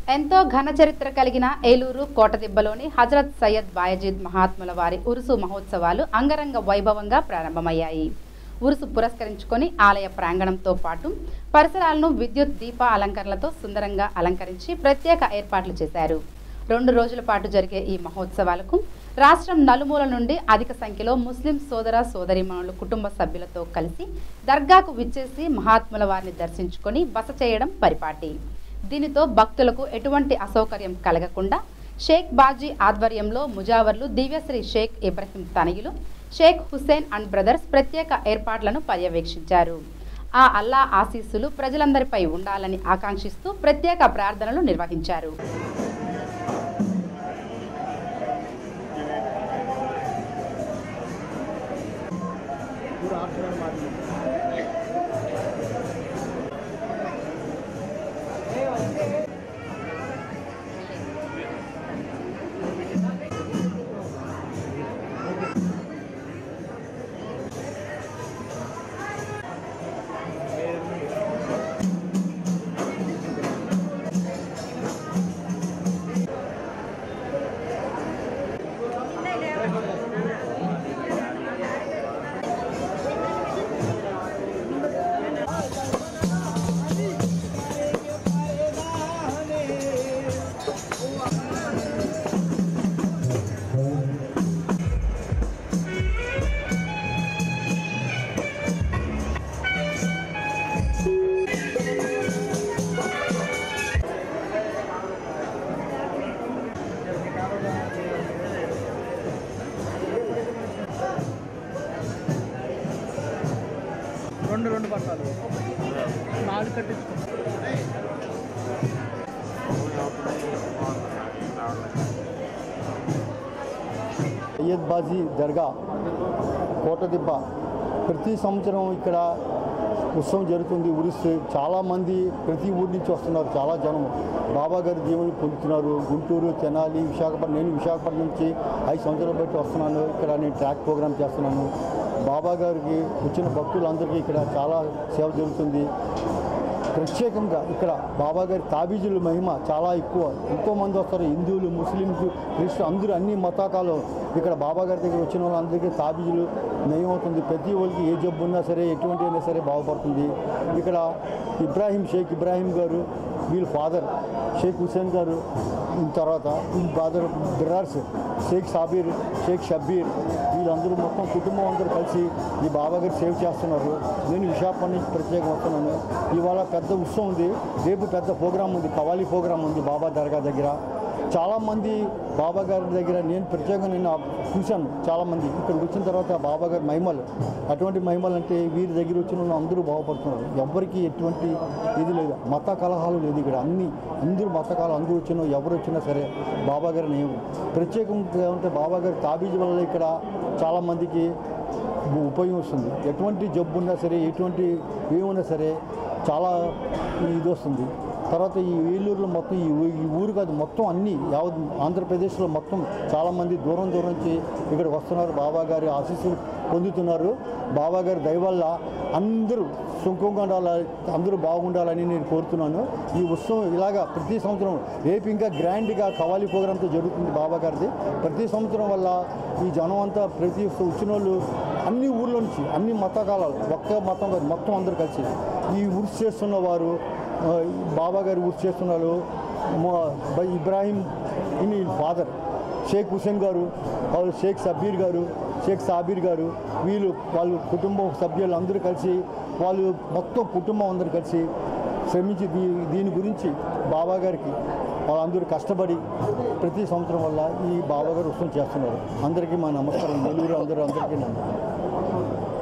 ఎంతో ఘన చరిత్ర కలిగిన ఏలూరు కోటదిబ్బలోని హజరత్ సయ్యద్ బాయజీద్ మహాత్ముల వారి ఉరుసు మహోత్సవాలు అంగరంగ వైభవంగా ప్రారంభమయ్యాయి ఉరుసు పురస్కరించుకొని ఆలయ ప్రాంగణంతో పాటు పరిసరాలను విద్యుత్ దీప అలంకరణలతో సుందరంగా అలంకరించి ప్రత్యేక ఏర్పాట్లు చేశారు రెండు రోజుల పాటు జరిగే ఈ మహోత్సవాలకు రాష్ట్రం నలుమూల నుండి అధిక సంఖ్యలో ముస్లిం సోదర సోదరిమణులు కుటుంబ సభ్యులతో కలిసి దర్గాకు విచ్చేసి మహాత్ముల వారిని దర్శించుకొని బస చేయడం పరిపాటి దీనితో భక్తులకు ఎటువంటి అసౌకర్యం కలగకుండా షేక్ బాజీ ఆధ్వర్యంలో ముజావర్లు దివ్యశ్రీ షేక్ ఇబ్రహీం తనయులు షేక్ హుసేన్ అండ్ బ్రదర్స్ ప్రత్యేక ఏర్పాట్లను పర్యవేక్షించారు ఆ అల్లా ఆశీస్సులు ప్రజలందరిపై ఉండాలని ఆకాంక్షిస్తూ ప్రత్యేక ప్రార్థనలు నిర్వహించారు రెండు రెండు పట్టాలు నాలుగు కట్టించుకో సయ్యద్ బాజీ దర్గా కోటదిబ్బ ప్రతి సంవత్సరం ఇక్కడ ఉత్సవం జరుగుతుంది ఉరిస్తే చాలామంది ప్రతి ఊరి నుంచి వస్తున్నారు చాలా జనం బాబా గారి జీవనం పొందుతున్నారు గుంటూరు తెనాలి విశాఖపట్నం నేను విశాఖపట్నం నుంచి ఐదు సంవత్సరాలు బట్టి వస్తున్నాను ఇక్కడ నేను ట్రాక్ ప్రోగ్రామ్ చేస్తున్నాను బాబా గారికి వచ్చిన భక్తులందరికీ ఇక్కడ చాలా సేవ జరుగుతుంది ప్రత్యేకంగా ఇక్కడ బాబా గారి తాబీజుల మహిమ చాలా ఎక్కువ ఎంతోమంది వస్తారు హిందువులు ముస్లింస్ క్రిస్టియన్ అందరూ అన్ని మతాకాలు ఇక్కడ బాబా గారి దగ్గర వచ్చిన వాళ్ళందరికీ తాబీజులు నయం అవుతుంది ప్రతి వాళ్ళకి ఏ జబ్బు ఉన్నా సరే ఎటువంటి అయినా సరే బాగుపడుతుంది ఇక్కడ ఇబ్రాహీం షేక్ ఇబ్రాహీం గారు వీళ్ళ ఫాదర్ షేక్ హుసేన్ గారు ఈ తర్వాత వీళ్ళ ఫాదర్ బ్రదర్స్ షేక్ సాబీర్ షేక్ షబ్బీర్ వీళ్ళందరూ మొత్తం కుటుంబం అందరూ కలిసి ఈ బాబా గారు సేవ్ చేస్తున్నారు నేను విశాఖపట్నం నుంచి ప్రత్యేకం వస్తున్నాను ఇవాళ పెద్ద ఉత్సవం ఉంది రేపు పెద్ద ప్రోగ్రాం ఉంది కవాలి ప్రోగ్రాం ఉంది బాబా దర్గా దగ్గర చాలామంది బాబా గారి దగ్గర నేను ప్రత్యేకంగా నేను చూశాను చాలామంది ఇక్కడికి వచ్చిన తర్వాత బాబా గారి మహిమలు అటువంటి మహిమలు అంటే వీరి దగ్గర వచ్చిన వాళ్ళు అందరూ బాగుపడుతున్నారు ఎవ్వరికి ఎటువంటి ఇది లేదు మత కలహాలు లేదు ఇక్కడ అన్ని అందరూ మత కలహాలు అందరూ వచ్చినా ఎవరు వచ్చినా సరే బాబా గారి నియమం ప్రత్యేకంగా ఉంటే బాబా గారి తాబీజు వల్ల ఇక్కడ చాలామందికి ఉపయోగం వస్తుంది ఎటువంటి జబ్బు ఉన్నా సరే ఎటువంటి ఏమున్నా సరే చాలా ఇది వస్తుంది తర్వాత ఈ ఏలూరులో మొత్తం ఈ ఊ- ఈ ఊరు కాదు మొత్తం అన్ని యావత్ ఆంధ్రప్రదేశ్లో మొత్తం చాలామంది దూరం దూరం నుంచి ఇక్కడికి వస్తున్నారు బాబా గారి ఆశీస్సులు పొందుతున్నారు బాబా గారి దయ వల్ల అందరూ సుఖంగా ఉండాలి అందరూ బాగుండాలని నేను కోరుతున్నాను ఈ ఉత్సవం ఇలాగా ప్రతి సంవత్సరం రేపు ఇంకా గ్రాండ్గా కవాలి ప్రోగ్రాంతో జరుగుతుంది బాబా గారిది ప్రతి సంవత్సరం వల్ల ఈ జనం అంతా ప్రతి వచ్చిన వాళ్ళు అన్ని ఊర్ల నుంచి అన్ని మతకాలాలు ఒక్క మతం కాదు మొత్తం అందరూ కలిసి ఈ ఉర్స్ చేస్తున్న వారు ఆ, ఈ బాబా గారు ఉర్స్ చేస్తున్నారు మొ- బై ఇబ్రాహీం ఇని ఫాదర్ షేక్ హుసేన్ గారు వాళ్ళు షేక్ సబ్బీర్ గారు షేక్ సాబీర్ గారు వీళ్ళు వాళ్ళు కుటుంబం సభ్యులు అందరూ కలిసి వాళ్ళు మొత్తం కుటుంబం అందరూ కలిసి శ్రమించి దీ దీని గురించి బాబా గారికి వాళ్ళందరూ కష్టపడి ప్రతి సంవత్సరం వల్ల ఈ బాబా గారు ఉత్సవం చేస్తున్నారు అందరికీ మా నమస్కారం నెల్లూరు అందరూ అందరికీ నమస్కారం